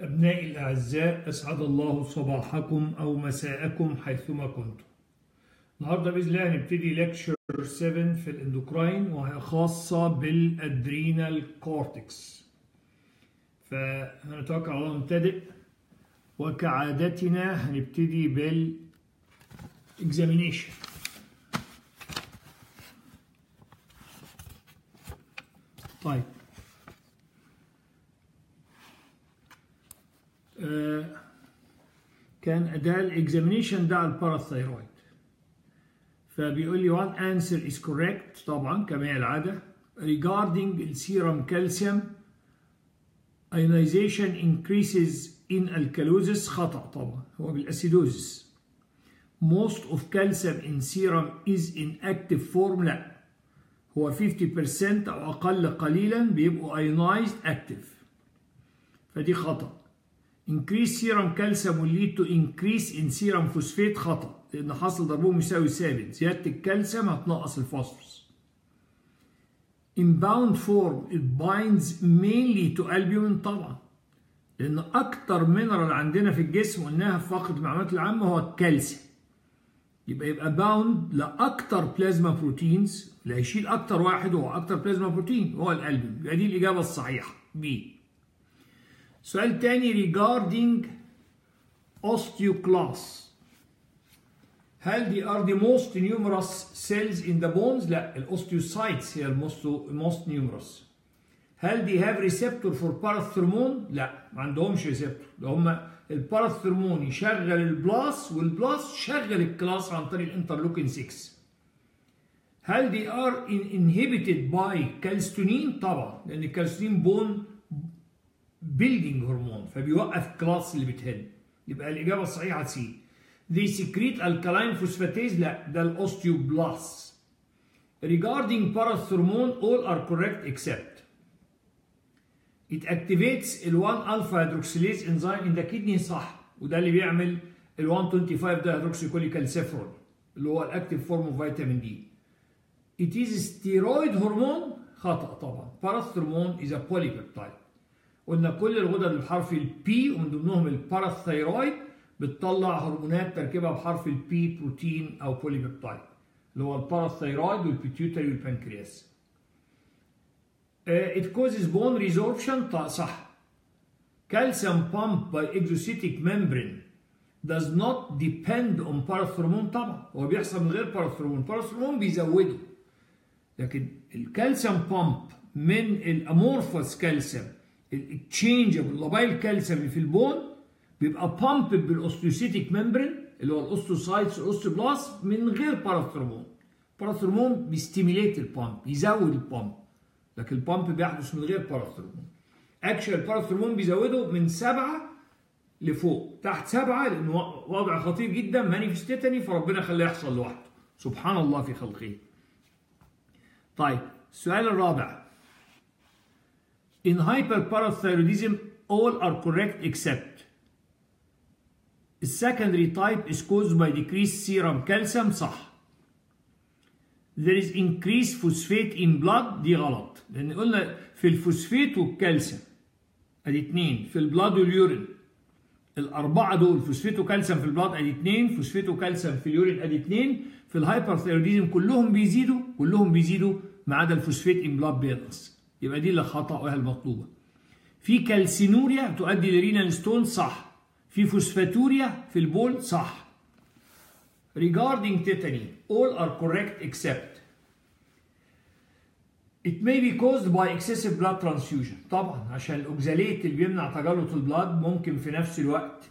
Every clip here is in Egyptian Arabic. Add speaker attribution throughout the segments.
Speaker 1: أبنائي الأعزاء أسعد الله صباحكم أو مساءكم حيثما كنتم النهاردة بإذن الله هنبتدي لكشر 7 في الاندوكراين وهي خاصة بالأدرينال كورتكس فهنتوكل على الله نبتدئ وكعادتنا هنبتدي بال examination طيب آه كان ده الاكزامينيشن ده على الباراثايرويد فبيقول لي one answer is correct طبعا كما هي العادة regarding السيرم كالسيوم ionization increases in alkalosis خطأ طبعا هو بالأسيدوزس most of calcium in serum is in active form لا هو 50% أو أقل قليلا بيبقوا ionized active فدي خطأ increase serum calcium will lead to increase in serum phosphate خطأ لأن حاصل ضربهم يساوي ثابت زيادة الكالسيوم هتنقص الفوسفورس in bound form it binds mainly to albumin طبعا لأن أكتر مينرال عندنا في الجسم قلناها في فقرة المعلومات العامة هو الكالسيوم يبقى يبقى باوند لأكتر بلازما بروتينز اللي هيشيل أكتر واحد هو أكتر بلازما بروتين هو الألبومين يبقى دي الإجابة الصحيحة بي سؤال تاني regarding osteoclasts هل دي are the most numerous cells in the bones؟ لا الاوستيوسايتس هي الموست most numerous هل دي have receptor for parathormone؟ لا ما عندهمش ريسبتور ده هم الباراثرمون يشغل البلاس والبلاس يشغل الكلاس عن طريق الانترلوكين 6 هل دي ار inhibited باي كالستونين طبعا لان الكالستونين بون بيلدينج هرمون فبيوقف كلاس اللي بتهل يبقى الاجابه الصحيحه سي they secrete alkaline phosphatase لا ده الاوستيوبلاست regarding parathormone all are correct except it activates ال 1 alpha hydroxylase enzyme in the kidney صح وده اللي بيعمل ال 125 ده hydroxycholecalciferol اللي هو الاكتيف فورم اوف فيتامين دي it is steroid hormone خطأ طبعا parathormone is a polypeptide قلنا كل الغدد بحرف البي ومن ضمنهم الباراثايرويد بتطلع هرمونات تركيبها بحرف البي بروتين او بوليبيبتايد اللي هو الباراثايرويد والبيتيوتري والبنكرياس it causes bone resorption صح calcium pump by exocytic membrane does not depend on parathormone طبعا هو بيحصل من غير باراثرمون باراثرمون بيزوده لكن الكالسيوم بامب من الامورفوس كالسيوم الاكتشينجبل لابايل كالسيوم اللي في البون بيبقى بامب بالاوستيوسيتيك ممبرين اللي هو الاوستوسايتس والاوستوبلاست من غير باراثرمون باراثرمون بيستيميليت البامب يزود البامب لكن البامب بيحدث من غير باراثرمون اكشن الباراثرمون بيزوده من سبعة لفوق تحت سبعة لانه وضع خطير جدا مانيفستيتني فربنا خلاه يحصل لوحده سبحان الله في خلقه طيب السؤال الرابع In hyperparathyroidism all are correct except the secondary type is caused by decreased serum calcium صح there is increased phosphate in blood دي غلط لان قلنا في الفوسفات والكالسيوم ادي اتنين في البلاد واليورين الاربعه دول فوسفات وكالسيوم في البلاد ادي اتنين فوسفات وكالسيوم في اليورين ادي اتنين في الهايبرثيروديزم كلهم بيزيدوا كلهم بيزيدوا ما عدا الفوسفات ان بلاد بينقص يبقى دي اللي خطا وهي المطلوبه في كالسينوريا تؤدي لرينال ستون صح في فوسفاتوريا في البول صح regarding tetany all are correct except it may be caused by excessive blood transfusion طبعا عشان الاوكزاليت اللي بيمنع تجلط البلاد ممكن في نفس الوقت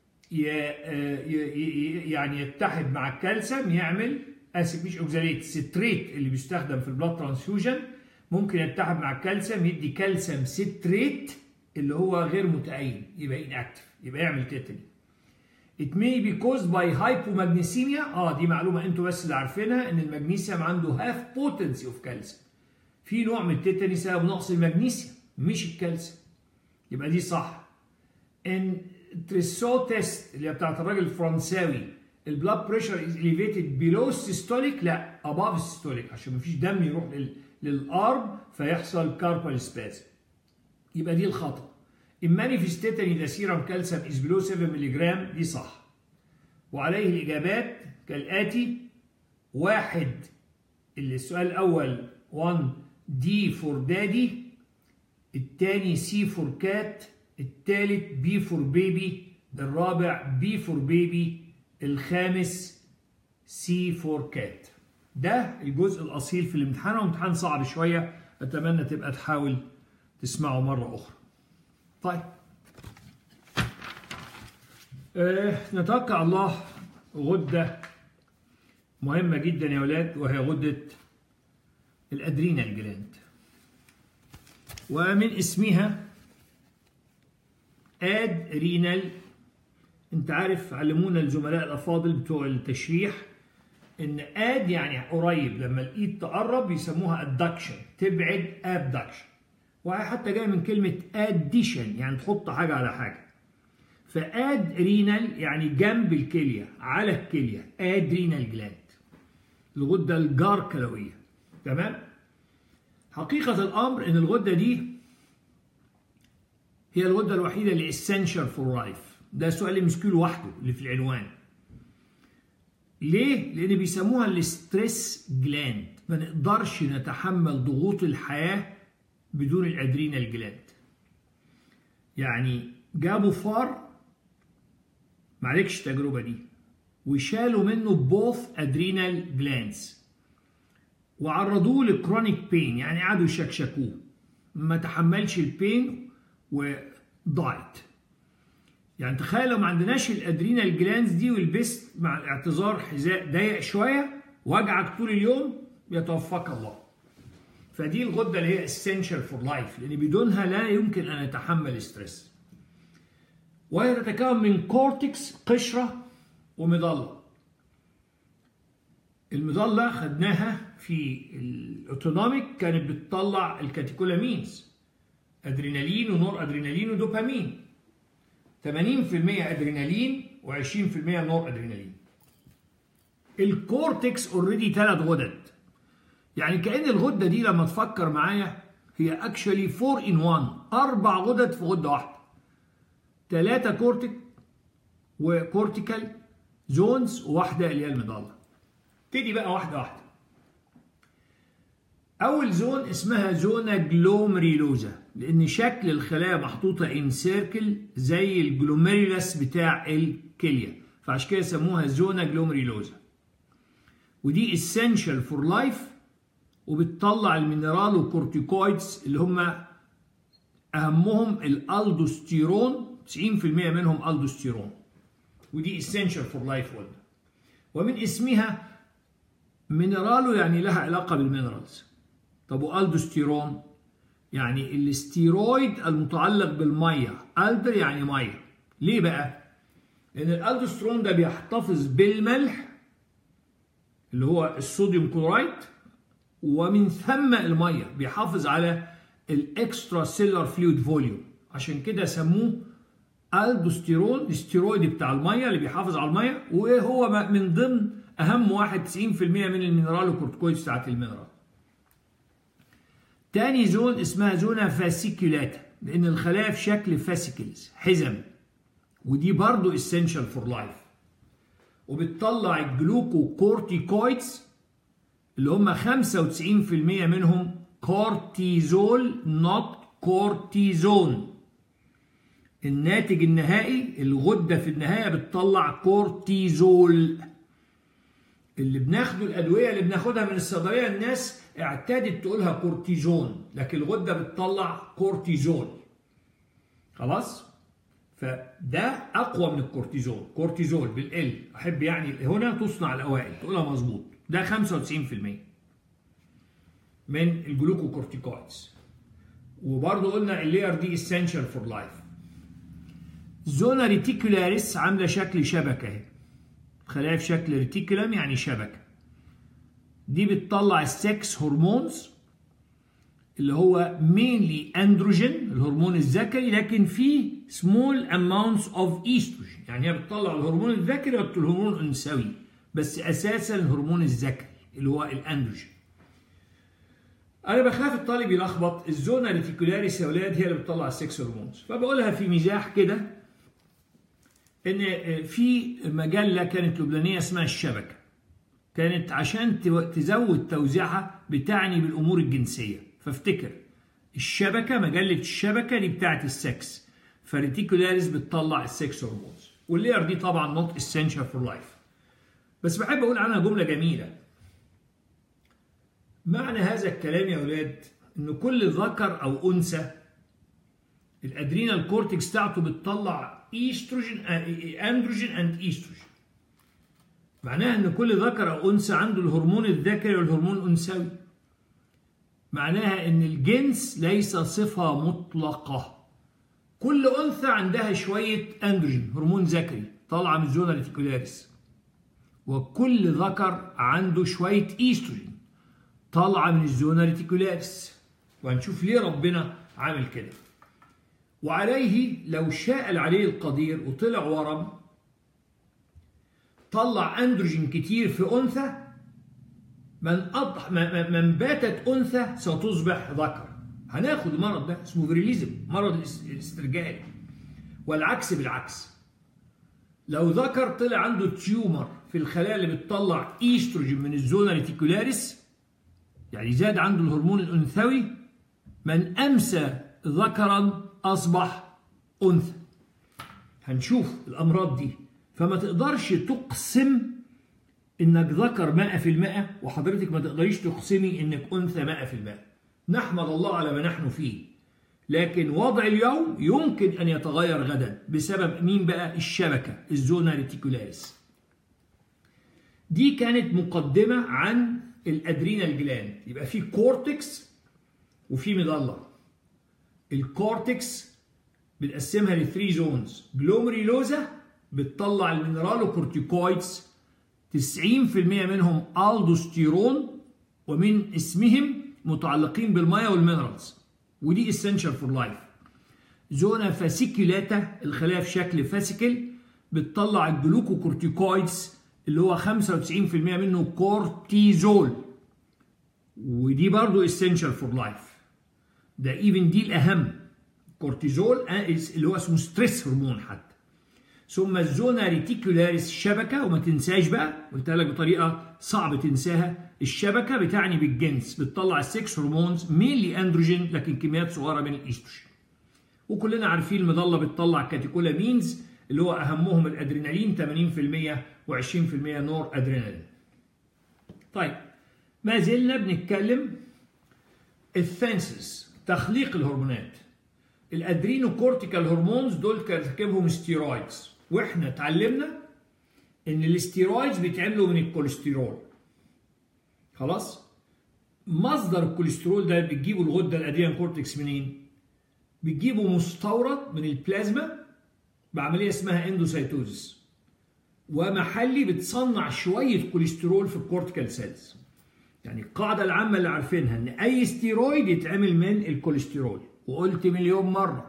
Speaker 1: يعني يتحد مع الكالسيوم يعمل اسف مش اوكزاليت ستريت اللي بيستخدم في البلاد ترانسفيوجن ممكن يتحد مع الكالسيوم يدي كالسيوم ستريت اللي هو غير متأين يبقى انكتف يبقى يعمل تيتاني It may be caused by hypomagnesemia اه دي معلومة انتوا بس اللي عارفينها ان المغنيسيوم عنده half potency of calcium في نوع من التيتاني سبب نقص المغنيسيوم مش الكالسيوم يبقى دي صح ان تريسو تيست اللي هي بتاعت الراجل الفرنساوي البلاد بريشر از اليفيتد بيلو السيستوليك لا اباف السيستوليك عشان مفيش دم يروح لل... للارم فيحصل كاربال سبازم يبقى دي الخطأ in manifested in the serum calcium is below 7 ملغ دي صح وعليه الإجابات كالآتي واحد اللي السؤال الأول 1 دي فور دادي الثاني سي فور كات الثالث بي فور بيبي الرابع بي فور بيبي الخامس سي فور كات ده الجزء الأصيل في الامتحان وامتحان صعب شوية أتمنى تبقى تحاول تسمعه مرة أخرى طيب أه نتوكل على الله غدة مهمة جدا يا ولاد وهي غدة الأدرينال جلاند ومن اسمها اد رينال انت عارف علمونا الزملاء الافاضل بتوع التشريح ان اد يعني قريب لما الايد تقرب يسموها ادكشن تبعد ابدكشن وحتى جاي من كلمه اديشن يعني تحط حاجه على حاجه فاد رينال يعني جنب الكليه على الكليه اد رينال جلاند الغده الجاركلويه تمام حقيقه الامر ان الغده دي هي الغده الوحيده اللي essential فور لايف ده سؤال مسكين لوحده اللي في العنوان ليه؟ لأن بيسموها الستريس جلاند ما نقدرش نتحمل ضغوط الحياة بدون الأدرينال جلاند يعني جابوا فار معلكش التجربة دي وشالوا منه بوث أدرينال جلاندز وعرضوه لكرونيك بين يعني قعدوا يشكشكوه ما تحملش البين وضاعت يعني تخيل لو ما عندناش الادرينال جلاندز دي ولبست مع الاعتذار حذاء ضيق شويه وجعك طول اليوم يتوفاك الله فدي الغده اللي هي essential فور لايف لان بدونها لا يمكن ان نتحمل ستريس وهي تتكون من كورتكس قشره ومظله المظله خدناها في الاوتونوميك كانت بتطلع الكاتيكولامينز ادرينالين ونور ادرينالين ودوبامين 80% ادرينالين و20% نور ادرينالين الكورتكس اوريدي ثلاث غدد يعني كأن الغدة دي لما تفكر معايا هي اكشولي 4 ان 1 اربع غدد في غدة واحدة ثلاثة كورتك وكورتيكال زونز وواحدة اللي هي المضلة ابتدي بقى واحدة واحدة أول زون اسمها زونا جلومريلوزا لأن شكل الخلايا محطوطة ان سيركل زي الجلوميريلاس بتاع الكلية فعشان كده سموها زونا جلومريلوزا ودي essential فور لايف وبتطلع المينرال وكورتيكويدز اللي هم أهمهم الألدوستيرون 90% منهم ألدوستيرون ودي essential فور لايف ومن اسمها مينرالو يعني لها علاقة بالمينرالز طب والدوستيرون يعني الاستيرويد المتعلق بالميه الدر يعني ميه ليه بقى لان الالدوستيرون ده بيحتفظ بالملح اللي هو الصوديوم كلورايد ومن ثم الميه بيحافظ على الاكسترا سيلر فلويد فوليوم عشان كده سموه الدوستيرون الاستيرويد بتاع الميه اللي بيحافظ على الميه وهو من ضمن اهم واحد 90% من المينرال والكورتيكويد بتاعت المينرال تاني زون اسمها زونا فاسيكولاتا لان الخلايا في شكل فاسيكلز حزم ودي برضو essential فور لايف وبتطلع الجلوكو كورتيكويدز اللي هم 95% منهم كورتيزول نوت كورتيزون الناتج النهائي الغدة في النهاية بتطلع كورتيزول اللي بناخده الأدوية اللي بناخدها من الصيدلية الناس اعتادت تقولها كورتيزون لكن الغدة بتطلع كورتيزول خلاص فده أقوى من الكورتيزول كورتيزول بالال أحب يعني هنا تصنع الأوائل تقولها مظبوط ده 95% من الجلوكوكورتيكويدز وبرضه قلنا اللير دي essential فور لايف زونا ريتيكولاريس عامله شكل شبكه اهي خلايا في شكل ريتيكولم يعني شبكه دي بتطلع السكس هرمونز اللي هو مينلي اندروجين الهرمون الذكري لكن في سمول اماونتس اوف ايستروجين يعني هي بتطلع الهرمون الذكري والهرمون الانثوي بس اساسا الهرمون الذكري اللي هو الاندروجين انا بخاف الطالب يلخبط الزونا ريتيكولاريس يا اولاد هي اللي بتطلع السكس هرمونز فبقولها في مزاح كده ان في مجله كانت لبنانيه اسمها الشبكه كانت عشان تزود توزيعها بتعني بالامور الجنسيه فافتكر الشبكه مجله الشبكه دي بتاعت السكس فريتيكولاريس بتطلع السكس هرمونز واللير دي طبعا نوت اسينشال فور لايف بس بحب اقول عنها جمله جميله معنى هذا الكلام يا اولاد ان كل ذكر او انثى الادرينال كورتكس بتاعته بتطلع ايستروجين اندروجين اند ايستروجين معناها ان كل ذكر او انثى عنده الهرمون الذكري والهرمون الانثوي معناها ان الجنس ليس صفه مطلقه كل انثى عندها شويه اندروجين هرمون ذكري طالعه من الزونه ريتيكولاريس وكل ذكر عنده شويه ايستروجين طالعه من الزونه ريتيكولاريس وهنشوف ليه ربنا عامل كده وعليه لو شاء العلي القدير وطلع ورم طلع اندروجين كتير في انثى من أضح من باتت انثى ستصبح ذكر هناخد المرض ده اسمه فيريليزم مرض الاسترجاع والعكس بالعكس لو ذكر طلع عنده تيومر في الخلايا اللي بتطلع ايستروجين من الزونا ريتيكولاريس يعني زاد عنده الهرمون الانثوي من امسى ذكرا اصبح انثى هنشوف الامراض دي فما تقدرش تقسم انك ذكر 100% وحضرتك ما تقدريش تقسمي انك انثى 100% نحمد الله على ما نحن فيه لكن وضع اليوم يمكن ان يتغير غدا بسبب مين بقى الشبكه الزونا ريتيكولاريس دي كانت مقدمه عن الادرينال جلاند يبقى في كورتكس وفي مضله الكورتكس بنقسمها لثري زونز جلوميريلوزا بتطلع المينرالوكورتيكويدز 90% منهم الدوستيرون ومن اسمهم متعلقين بالميه والمينرالز ودي اسينشال فور لايف زونا فاسيكيلاتا الخلايا في شكل فاسيكل بتطلع الجلوكوكورتيكويدز اللي هو 95% منه كورتيزول ودي برضو اسينشال فور لايف ده ايفن دي الاهم كورتيزول اللي هو اسمه ستريس هرمون حتى ثم الزونا ريتيكولاريس الشبكه وما تنساش بقى قلتها لك بطريقه صعب تنساها الشبكه بتعني بالجنس بتطلع السكس هرمونز مينلي اندروجين لكن كميات صغيره من الايستروجين وكلنا عارفين المظله بتطلع كاتيكولامينز اللي هو اهمهم الادرينالين 80% و20% نور ادرينالين طيب ما زلنا بنتكلم الثانسز تخليق الهرمونات الادرينو كورتيكال هرمونز دول تركيبهم ستيرويدز واحنا اتعلمنا ان الاستيرويدز بيتعملوا من الكوليسترول خلاص مصدر الكوليسترول ده بتجيبه الغده الادرينال كورتكس منين بتجيبه مستورد من البلازما بعمليه اسمها اندوسيتوزس ومحلي بتصنع شويه كوليسترول في الكورتيكال سيلز يعني القاعده العامه اللي عارفينها ان اي ستيرويد يتعمل من الكوليسترول وقلت مليون مره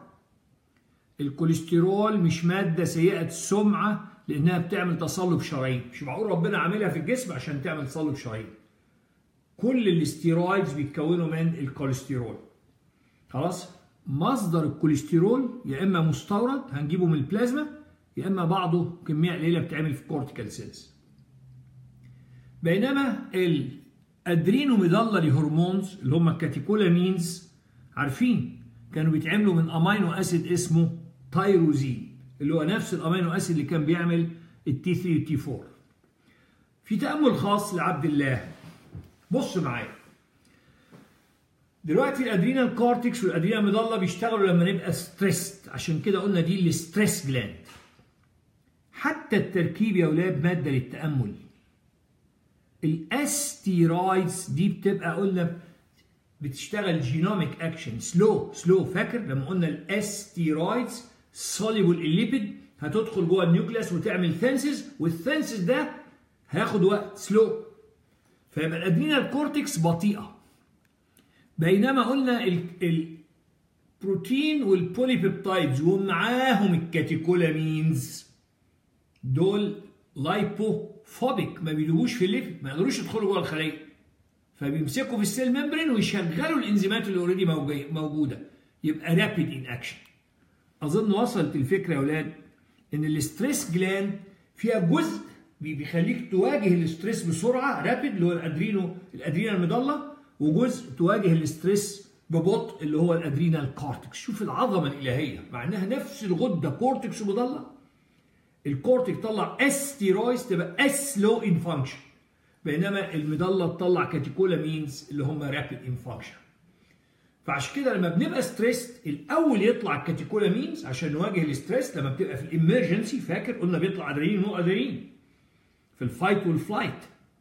Speaker 1: الكوليسترول مش ماده سيئه السمعه لانها بتعمل تصلب شرايين مش معقول ربنا عاملها في الجسم عشان تعمل تصلب شرايين كل الاستيرويدز بيتكونوا من الكوليسترول خلاص مصدر الكوليسترول يا اما مستورد هنجيبه من البلازما يا اما بعضه كميه قليله بتتعمل في الكورتيكال سيلز بينما الادرينوميدالري هرمونز اللي هم الكاتيكولامينز عارفين كانوا بيتعملوا من امينو اسيد اسمه تايروزين اللي هو نفس الامينو اسيد اللي كان بيعمل التي 3 والتي 4 في تامل خاص لعبد الله بص معايا دلوقتي الادرينال كورتكس والادرينال ميدالا بيشتغلوا لما نبقى ستريسد عشان كده قلنا دي الستريس جلاند حتى التركيب يا اولاد ماده للتامل الاستيرويدز دي بتبقى قلنا بتشتغل جينوميك اكشن سلو سلو فاكر لما قلنا الاستيرويدز سوليبل الليبيد هتدخل جوه النيوكليس وتعمل ثانسز والثانسز ده هياخد وقت سلو فيبقى الادرينال كورتكس بطيئه بينما قلنا البروتين والبوليبيبتايدز ومعاهم الكاتيكولامينز دول لايبوفوبيك ما بيدوبوش في الليبيد ما يقدروش يدخلوا جوه الخليه فبيمسكوا في السيل ممبرين ويشغلوا الانزيمات اللي اوريدي موجوده يبقى رابيد ان اكشن اظن وصلت الفكره يا اولاد ان الاستريس جلاند فيها جزء بيخليك تواجه الاستريس بسرعه رابيد اللي هو الادرينو الادرينال المضله وجزء تواجه الاستريس ببطء اللي هو الادرينال كورتكس شوف العظمه الالهيه مع انها نفس الغده كورتكس ومضله الكورتكس طلع اس ستيرويدز تبقى اس لو ان فانكشن بينما المضله تطلع كاتيكولامينز اللي هم رابيد ان فانكشن فعشان كده لما بنبقى ستريسد الاول يطلع الكاتيكولامينز عشان نواجه الاستريس لما بتبقى في الامرجنسي فاكر قلنا بيطلع ادرينالين ونو ادرينالين في الفايت والفلايت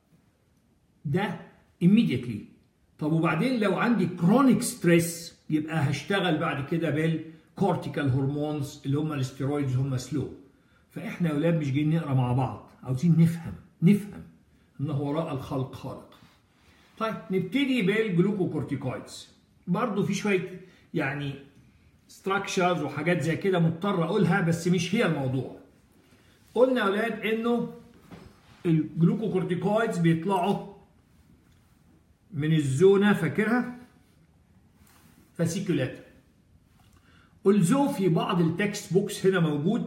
Speaker 1: ده immediately طب وبعدين لو عندي كرونيك ستريس يبقى هشتغل بعد كده بالكورتيكال هرمونز اللي هم الاستيرويدز هم سلو فاحنا يا اولاد مش جايين نقرا مع بعض عاوزين نفهم نفهم انه وراء الخلق خالق طيب نبتدي بالجلوكوكورتيكويدز برضو في شويه يعني ستراكشرز وحاجات زي كده مضطر اقولها بس مش هي الموضوع قلنا يا اولاد انه الجلوكوكورتيكويدز بيطلعوا من الزونة فاكرها فاسيكولاتا الزو في بعض التكست بوكس هنا موجود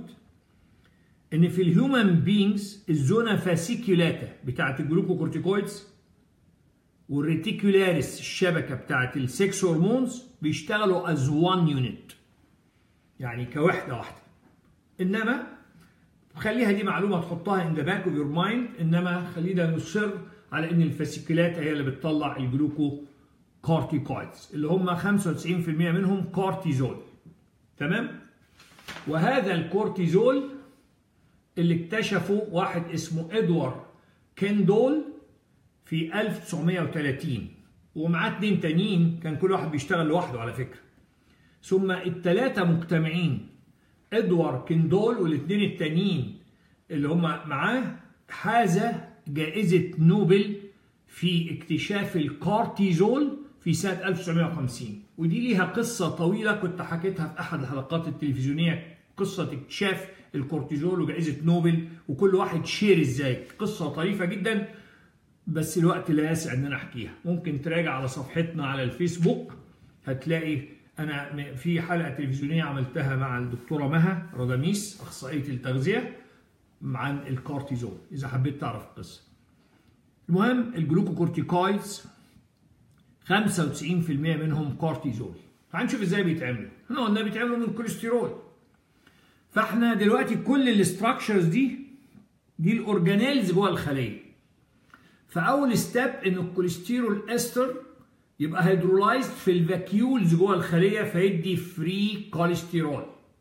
Speaker 1: ان في الهيومن بينجز الزونة فاسيكولاتا بتاعت الجلوكوكورتيكويدز والريتيكولاريس الشبكة بتاعت السكس هرمونز بيشتغلوا از وان يونت يعني كوحدة واحدة انما خليها دي معلومة تحطها ان ذا باك اوف يور مايند انما خلينا نصر على ان الفاسيكولات هي اللي بتطلع الجلوكو كورتيكويدز اللي هم 95% منهم كورتيزول تمام وهذا الكورتيزول اللي اكتشفه واحد اسمه ادوار كيندول في 1930 ومعاه اتنين تانيين كان كل واحد بيشتغل لوحده على فكره ثم الثلاثه مجتمعين ادوار كيندول والاثنين التانيين اللي هم معاه حاز جائزة نوبل في اكتشاف الكورتيزول في سنة 1950 ودي ليها قصة طويلة كنت حكيتها في أحد الحلقات التلفزيونية قصة اكتشاف الكورتيزول وجائزة نوبل وكل واحد شير ازاي قصة طريفة جدا بس الوقت لا يسع ان انا احكيها ممكن تراجع على صفحتنا على الفيسبوك هتلاقي انا في حلقة تلفزيونية عملتها مع الدكتورة مها رضاميس اخصائية التغذية عن الكورتيزول اذا حبيت تعرف القصه المهم الجلوكوكورتيكويدز 95% منهم كورتيزول هنشوف ازاي بيتعملوا احنا قلنا بيتعملوا من كوليسترول فاحنا دلوقتي كل الاستراكشرز دي دي الاورجانيلز جوه الخليه فاول ستيب ان الكوليسترول استر يبقى هيدرولايزد في الفاكيولز جوه الخليه فيدي فري كوليسترول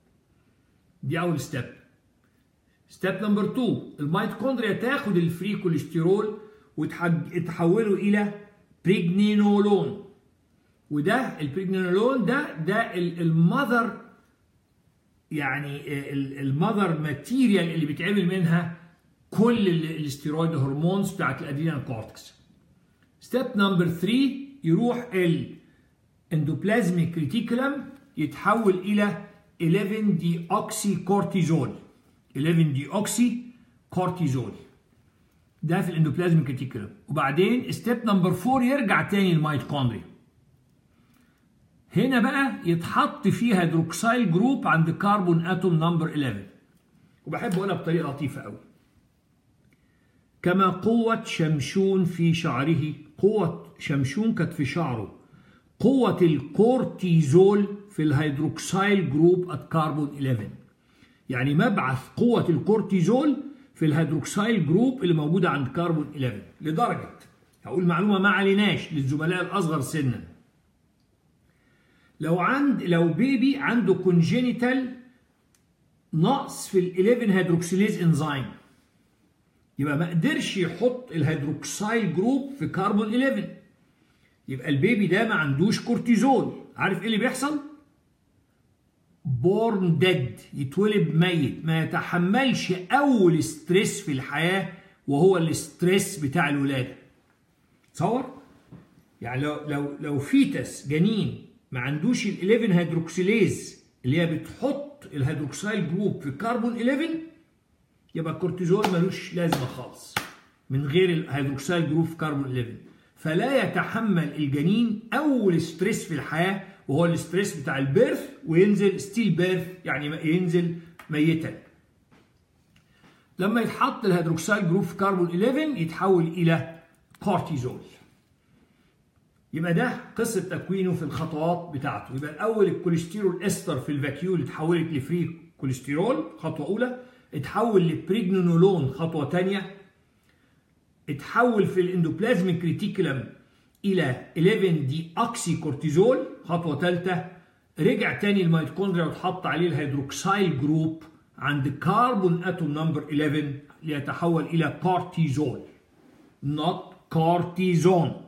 Speaker 1: دي اول ستيب ستيب نمبر 2 الميتوكوندريا تاخد الفري كوليسترول وتحوله الى بريجنينولون وده البريجنينولون ده ده المذر يعني المذر ماتيريال اللي بيتعمل منها كل الاستيرويد هرمونز بتاعت الادرينال كورتكس ستيب نمبر 3 يروح الاندوبلازميك ريتيكولم يتحول الى 11 دي اوكسي كورتيزول 11 دي اوكسي كورتيزول ده في الاندوبلازميك ريتيكولم وبعدين ستيب نمبر 4 يرجع تاني الميتوكوندريا هنا بقى يتحط فيه هيدروكسيل جروب عند كربون اتوم نمبر 11 وبحب اقولها بطريقه لطيفه قوي كما قوة شمشون في شعره قوة شمشون كانت في شعره قوة الكورتيزول في الهيدروكسيل جروب ات كربون 11 يعني مبعث قوة الكورتيزول في الهيدروكسيل جروب اللي موجودة عند كربون 11 لدرجة هقول معلومة ما عليناش للزملاء الأصغر سنا لو عند لو بيبي عنده كونجينيتال نقص في ال 11 هيدروكسيليز انزيم يبقى ما قدرش يحط الهيدروكسيل جروب في كربون 11 يبقى البيبي ده ما عندوش كورتيزول عارف ايه اللي بيحصل بورن ديد يتولد ميت ما يتحملش اول ستريس في الحياه وهو الاستريس بتاع الولاده تصور يعني لو لو لو فيتس جنين ما عندوش ال 11 هيدروكسيليز اللي هي بتحط الهيدروكسيل جروب في كربون 11 يبقى الكورتيزول ملوش لازمه خالص من غير الهيدروكسيل جروب في كربون 11 فلا يتحمل الجنين اول ستريس في الحياه وهو الستريس بتاع البيرث وينزل ستيل بيرث يعني ينزل ميتا لما يتحط الهيدروكسيل جروب في كربون 11 يتحول الى كورتيزول يبقى ده قصه تكوينه في الخطوات بتاعته يبقى الاول الكوليسترول استر في الفاكيول اتحولت لفري كوليسترول خطوه اولى اتحول لبريجنونولون خطوه ثانيه اتحول في الاندوبلازميك ريتيكولم الى 11 دي اوكسي كورتيزول خطوه ثالثه رجع تاني الميتوكوندريا واتحط عليه الهيدروكسيل جروب عند كربون اتوم نمبر 11 ليتحول الى كورتيزول not كورتيزون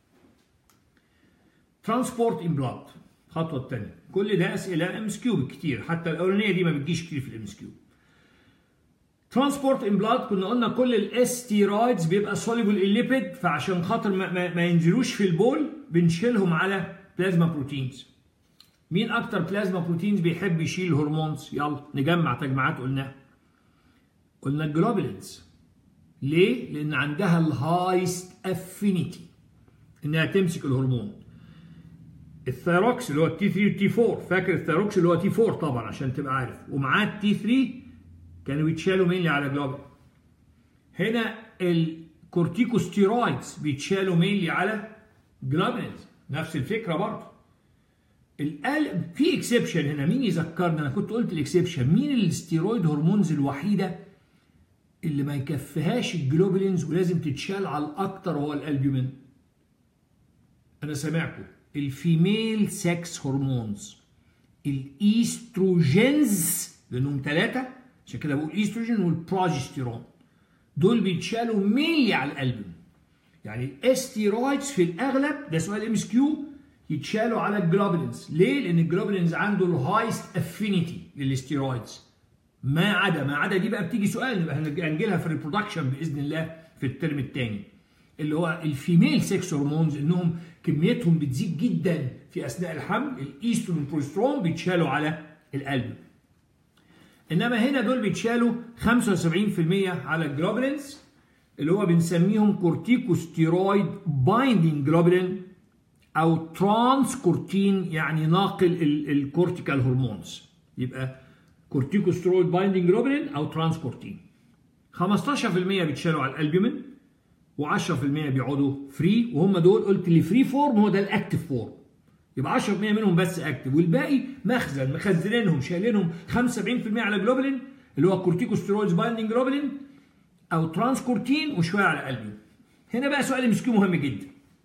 Speaker 1: ترانسبورت ان بلاد الخطوه الثانيه كل ده اسئله ام اس كيو كتير حتى الاولانيه دي ما بتجيش كتير في الام اس كيو ترانسبورت ان بلاد كنا قلنا كل الاستيرويدز بيبقى سوليبل الليبيد فعشان خاطر ما, ما, ما ينزلوش في البول بنشيلهم على بلازما بروتينز مين اكتر بلازما بروتينز بيحب يشيل هرمونز يلا نجمع تجمعات قلناها قلنا الجلوبولينز ليه لان عندها الهايست افينيتي انها تمسك الهرمون الثيروكس اللي هو التي 3 والتي 4 فاكر الثيروكس اللي هو تي 4 طبعا عشان تبقى عارف ومعاه التي 3 كانوا بيتشالوا مينلي على جلوبين هنا الكورتيكوستيرويدز بيتشالوا مينلي على جلوبينز نفس الفكره برضه القلب في اكسبشن هنا مين يذكرنا انا كنت قلت الاكسبشن مين الستيرويد هرمونز الوحيده اللي ما يكفيهاش الجلوبولينز ولازم تتشال على الاكتر هو الالبومين انا سامعكم الفيميل سكس هرمونز الايستروجينز لانهم ثلاثه عشان كده بقول ايستروجين والبروجستيرون دول بيتشالوا مينلي على القلب يعني الاستيرويدز في الاغلب ده سؤال ام اس كيو يتشالوا على الجلوبولينز ليه لان الجلوبولينز عنده الهايست افينيتي للاستيرويدز ما عدا ما عدا دي بقى بتيجي سؤال نبقى هنجي لها في الريبرودكشن باذن الله في الترم الثاني اللي هو الفيميل سكس هرمونز انهم كميتهم بتزيد جدا في اثناء الحمل الايستروجين والبروسترون بيتشالوا على القلب انما هنا دول بيتشالوا 75% على الجلوبولينز اللي هو بنسميهم كورتيكوستيرويد بايندينج جلوبولين او ترانس كورتين يعني ناقل الكورتيكال هرمونز يبقى كورتيكوستيرويد بايندينج جلوبولين او ترانس كورتين 15% بيتشالوا على الالبومين و10% بيقعدوا فري وهم دول قلت اللي فري فورم هو ده الاكتف فورم يبقى 10% منهم بس اكتف والباقي مخزن مخزنينهم شايلينهم 75% على جلوبولين اللي هو كورتيكوستيرويدز بايندينج جلوبولين او ترانس كورتين وشويه على قلبي هنا بقى سؤال مسكين مهم جدا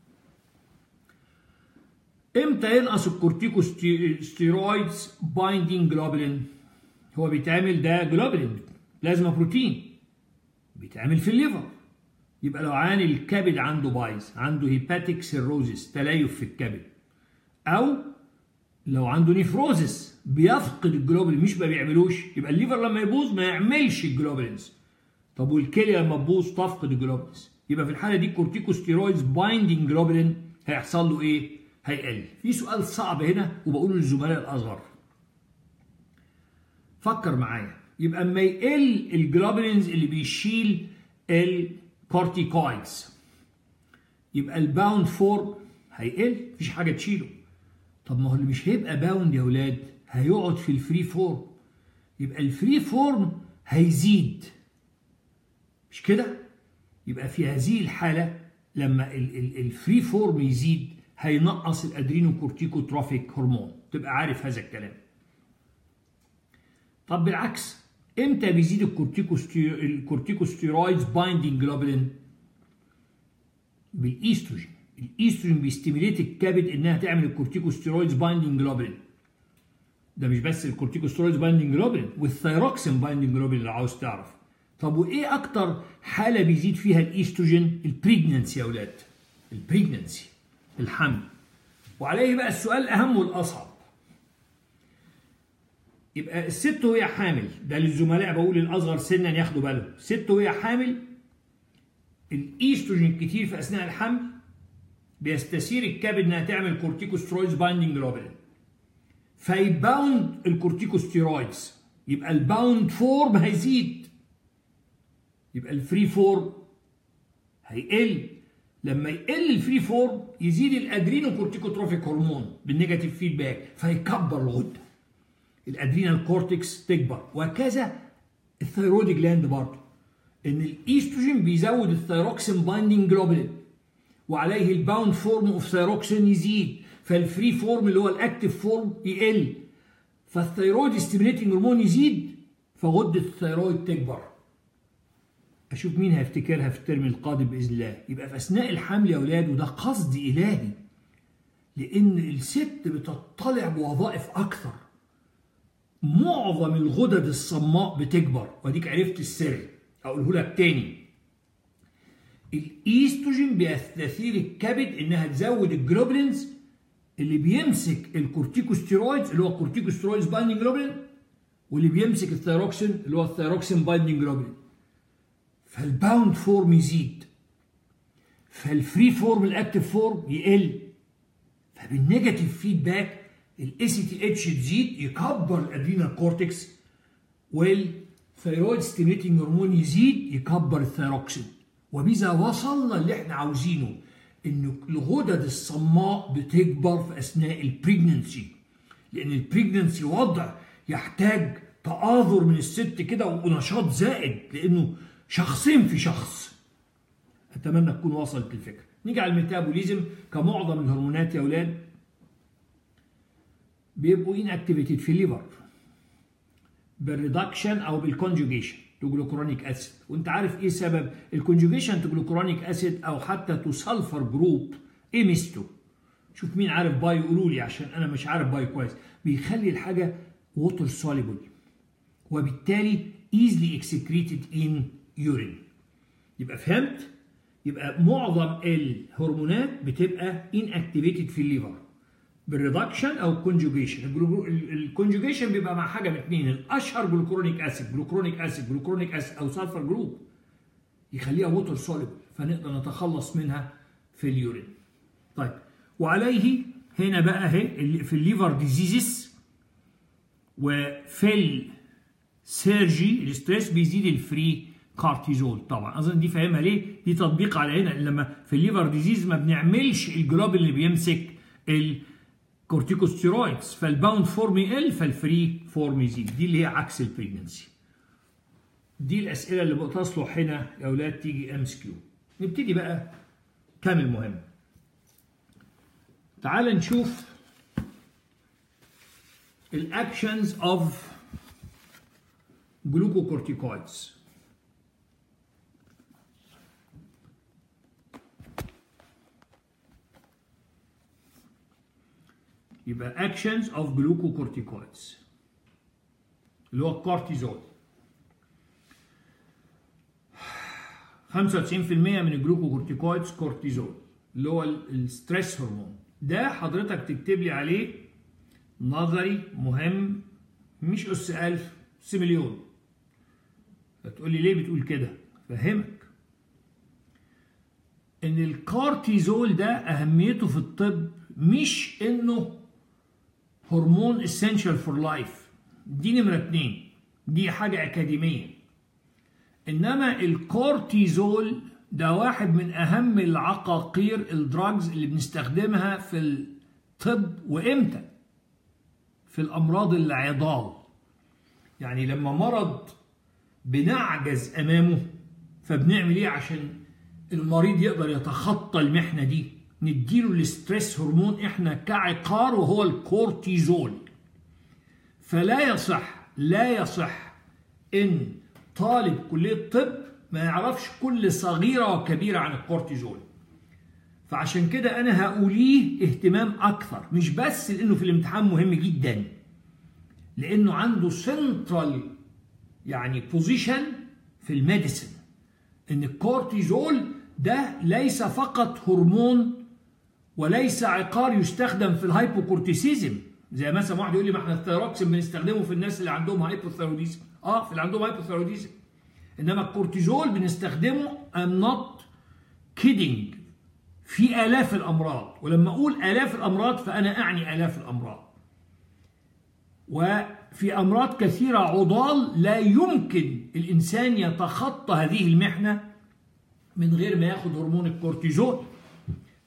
Speaker 1: امتى ينقص الكورتيكوستيرويدز بايندينج جلوبولين هو بيتعمل ده جلوبولين بلازما بروتين بيتعمل في الليفر يبقى لو عان الكبد عنده بايظ عنده هيباتيك سيروزيس تليف في الكبد او لو عنده نيفروزيس بيفقد الجلوبولين مش ما بيعملوش يبقى الليفر لما يبوظ ما يعملش الجلوبولينز طب والكليه لما تبوظ تفقد الجلوبولينز يبقى في الحاله دي كورتيكوستيرويدز بايندينج جلوبولين هيحصل له ايه هيقل في سؤال صعب هنا وبقوله للزملاء الاصغر فكر معايا يبقى اما يقل الجلوبولينز اللي بيشيل الكورتيكويدز يبقى الباوند فورم هيقل مفيش حاجه تشيله طب ما هو اللي مش هيبقى باوند يا اولاد هيقعد في الفري فورم يبقى الفري فورم هيزيد مش كده يبقى في هذه الحاله لما الفري فورم يزيد هينقص الادرينوكورتيكوتروفيك هرمون تبقى عارف هذا الكلام طب بالعكس امتى بيزيد الكورتيكوستيرويدز بايندينج جلوبولين بالايستروجين الايستروجين بيستيميليت الكبد انها تعمل الكورتيكوستيرويدز بايندينج جلوبولين ده مش بس الكورتيكوستيرويدز بايندينج جلوبولين والثيروكسين بايندينج جلوبولين لو عاوز تعرف طب وايه اكتر حاله بيزيد فيها الايستروجين البريجننسي يا اولاد البريجننسي الحمل وعليه بقى السؤال الاهم والاصعب يبقى الست وهي حامل ده للزملاء بقول الاصغر سنا ياخدوا بالهم الست وهي حامل الايستروجين كتير في اثناء الحمل بيستثير الكبد انها تعمل كورتيكوسترويدز بايندينج جلوبولين فيباوند الكورتيكوستيرويدز يبقى الباوند فورم هيزيد يبقى الفري فورم هيقل لما يقل الفري فورم يزيد الادرينو كورتيكوتروفيك هرمون بالنيجاتيف فيدباك فيكبر الغده الادرينال كورتكس تكبر وكذا الثيرويد جلاند برضه ان الايستروجين بيزود الثيروكسين بايندينج جلوبولين وعليه الباوند فورم اوف ثيروكسين يزيد فالفري فورم اللي هو الاكتيف فورم يقل فالثيرويد ستيميليتنج هرمون يزيد فغده الثيرويد تكبر اشوف مين هيفتكرها في الترم القادم باذن الله يبقى في اثناء الحمل يا اولاد وده قصد الهي لان الست بتطلع بوظائف اكثر معظم الغدد الصماء بتكبر واديك عرفت السر اقوله لك تاني الايستروجين بيستثير الكبد انها تزود الجلوبلينز اللي بيمسك الكورتيكوستيرويدز اللي هو الكورتيكوستيرويدز بايندينج جلوبلين واللي بيمسك الثيروكسين اللي هو الثيروكسين بايندينج جلوبلين فالباوند فورم يزيد فالفري فورم الاكتيف فورم يقل فبالنيجاتيف فيدباك الاي سي تي اتش تزيد يكبر الادرينال كورتكس والثيرويد ستيميتنج هرمون يزيد يكبر الثيروكسين وبذا وصلنا اللي احنا عاوزينه ان الغدد الصماء بتكبر في اثناء البريجننسي لان البريجننسي وضع يحتاج تآذر من الست كده ونشاط زائد لانه شخصين في شخص اتمنى تكون وصلت الفكره نيجي على الميتابوليزم كمعظم الهرمونات يا اولاد بيبقوا ان اكتيفيتد في الليفر بالريدكشن او بالكونجوجيشن تو جلوكرونيك اسيد وانت عارف ايه سبب الكونجوجيشن تو جلوكرونيك اسيد او حتى تو سلفر جروب ايه ميزته شوف مين عارف باي يقولوا لي عشان انا مش عارف باي كويس بيخلي الحاجه ووتر سوليبل وبالتالي easily excreted in urine يبقى فهمت يبقى معظم الهرمونات بتبقى inactivated في الليفر بالريدكشن او الكونجوجيشن الكونجوجيشن بيبقى مع حاجه من اثنين الاشهر جلوكرونيك اسيد جلوكرونيك اسيد جلوكرونيك اسيد او سلفر جروب يخليها ووتر سوليبل فنقدر نتخلص منها في اليورين طيب وعليه هنا بقى اهي في الليفر ديزيزز وفي السيرجي الستريس بيزيد الفري كارتيزول طبعا اظن دي فاهمها ليه دي تطبيق على هنا لما في الليفر ديزيز ما بنعملش الجلوبين اللي بيمسك الكورتيكوستيرويدز فالباوند فورم يقل فالفري فورم يزيد دي اللي هي عكس البريجنسي دي الاسئله اللي بتصلح هنا يا اولاد تيجي ام اس كيو نبتدي بقى كام المهم تعال نشوف الاكشنز اوف جلوكوكورتيكويدز يبقى actions of glucocorticoids اللي هو الكورتيزول 95% من الجلوكوكورتيكويدز كورتيزول اللي هو الستريس هرمون ده حضرتك تكتب لي عليه نظري مهم مش اس 1000 اس مليون فتقول لي ليه بتقول كده فهمك ان الكورتيزول ده اهميته في الطب مش انه هرمون essential فور لايف دي نمرة اتنين دي حاجة أكاديمية إنما الكورتيزول ده واحد من أهم العقاقير الدراجز اللي بنستخدمها في الطب وإمتى؟ في الأمراض العضال يعني لما مرض بنعجز أمامه فبنعمل إيه عشان المريض يقدر يتخطى المحنة دي نديله الاستريس هرمون احنا كعقار وهو الكورتيزول فلا يصح لا يصح ان طالب كليه طب ما يعرفش كل صغيره وكبيره عن الكورتيزول فعشان كده انا هقوليه اهتمام اكثر مش بس لانه في الامتحان مهم جدا لانه عنده سنترال يعني بوزيشن في الميديسن ان الكورتيزول ده ليس فقط هرمون وليس عقار يستخدم في الهايبوكورتيسيزم زي مثلا واحد يقول لي ما احنا الثيروكسين بنستخدمه في الناس اللي عندهم هايبوثيروديزم اه في اللي عندهم هايبوثيروديزم انما الكورتيزول بنستخدمه ام نوت كيدنج في الاف الامراض ولما اقول الاف الامراض فانا اعني الاف الامراض وفي امراض كثيره عضال لا يمكن الانسان يتخطى هذه المحنه من غير ما ياخد هرمون الكورتيزول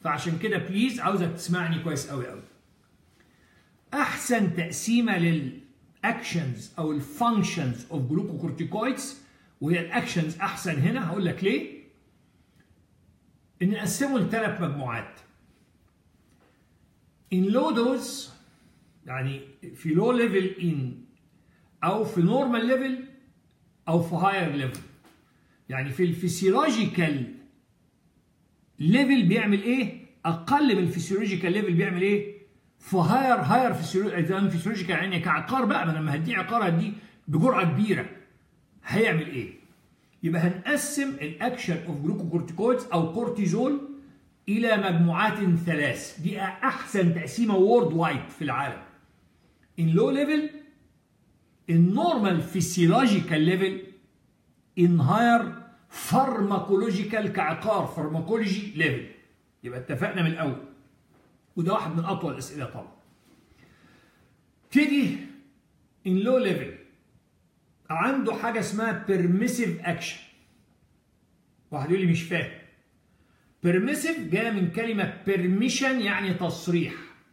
Speaker 1: فعشان كده بليز عاوزك تسمعني كويس قوي قوي احسن تقسيمه للاكشنز او الفانكشنز اوف جلوكوكورتيكويدز وهي الاكشنز احسن هنا هقول لك ليه ان نقسمه لثلاث مجموعات in low dose يعني في low level in او في normal level او في higher level يعني في الفسيولوجيكال ليفل بيعمل ايه اقل من الفسيولوجيكال ليفل بيعمل ايه في هاير هاير فسيولوجيكال يعني كعقار بقى ما انا لما هديه عقار هديه بجرعه كبيره هيعمل ايه يبقى هنقسم الاكشن اوف جلوكوكورتيكويدز او كورتيزول الى مجموعات ثلاث دي احسن تقسيمه وورد وايد في العالم in low level in normal physiological level in higher pharmacological كعقار فارماكولوجي ليفل يبقى اتفقنا من الاول وده واحد من اطول الاسئله طبعا تيجي in low level عنده حاجه اسمها permissive action واحد يقول لي مش فاهم permissive جايه من كلمه permission يعني تصريح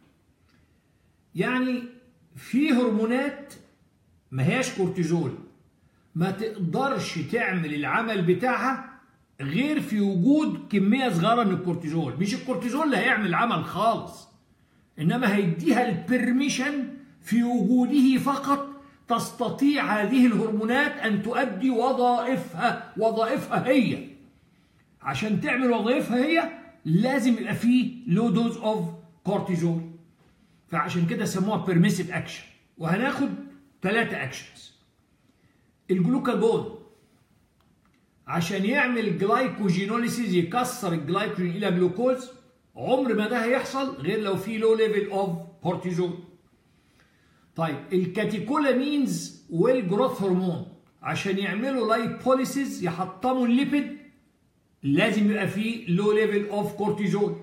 Speaker 1: يعني في هرمونات ما هياش كورتيزول ما تقدرش تعمل العمل بتاعها غير في وجود كميه صغيره من الكورتيزول مش الكورتيزول اللي هيعمل العمل خالص انما هيديها البرميشن في وجوده فقط تستطيع هذه الهرمونات ان تؤدي وظائفها وظائفها هي عشان تعمل وظائفها هي لازم يبقى فيه لو دوز اوف كورتيزول فعشان كده سموها بيرميسيف اكشن وهناخد ثلاثة اكشنز الجلوكاجون عشان يعمل جلايكوجينوليسيس يكسر الجلايكوجين الى جلوكوز عمر ما ده هيحصل غير لو في لو ليفل اوف كورتيزول طيب الكاتيكولامينز والجروث هرمون عشان يعملوا لايبوليسيس يحطموا الليبيد لازم يبقى فيه لو ليفل اوف كورتيزول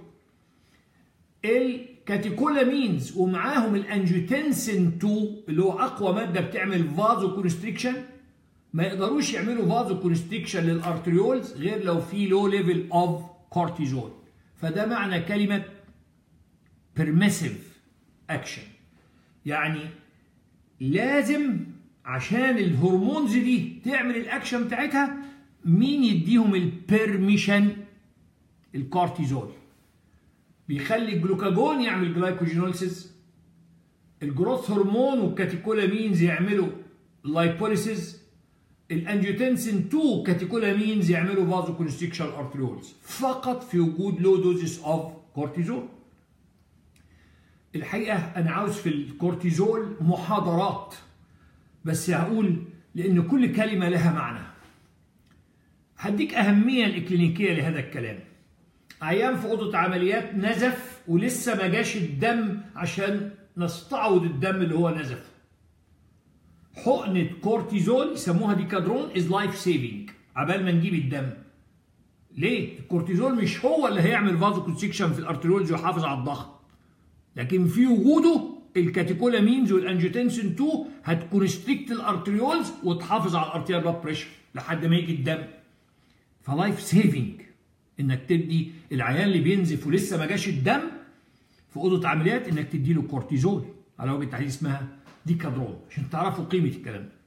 Speaker 1: الكاتيكولامينز ومعاهم الانجيوتنسين 2 اللي هو اقوى ماده بتعمل فازو كونستريكشن ما يقدروش يعملوا فازو كونستريكشن للارتريولز غير لو في لو ليفل اوف كورتيزول فده معنى كلمه permissive اكشن يعني لازم عشان الهرمونز دي تعمل الاكشن بتاعتها مين يديهم البرميشن الكورتيزول بيخلي الجلوكاجون يعمل جلايكوجينوليسيس الجروث هرمون والكاتيكولامينز يعملوا لايبوليسيس الانجيوتنسين 2 كاتيكولامينز يعملوا فازو كونستريكشن ارتريولز فقط في وجود لو دوزز اوف كورتيزول الحقيقه انا عاوز في الكورتيزول محاضرات بس هقول لان كل كلمه لها معنى هديك اهميه الاكلينيكيه لهذا الكلام عيان في اوضه عمليات نزف ولسه ما جاش الدم عشان نستعوض الدم اللي هو نزفه حقنه كورتيزول يسموها ديكادرون از لايف سيفنج عبال ما نجيب الدم ليه الكورتيزول مش هو اللي هيعمل فازو كونستريكشن في الارتريولز ويحافظ على الضغط لكن في وجوده الكاتيكولامينز والانجيوتنسين 2 هتكونستريكت الارتريولز وتحافظ على الارتيال بلاد بريشر لحد ما يجي الدم فلايف سيفنج انك تدي العيان اللي بينزف ولسه ما جاش الدم في اوضه عمليات انك تدي له كورتيزول على وجه التحديد اسمها ديكادرون عشان تعرفوا قيمه الكلام ده.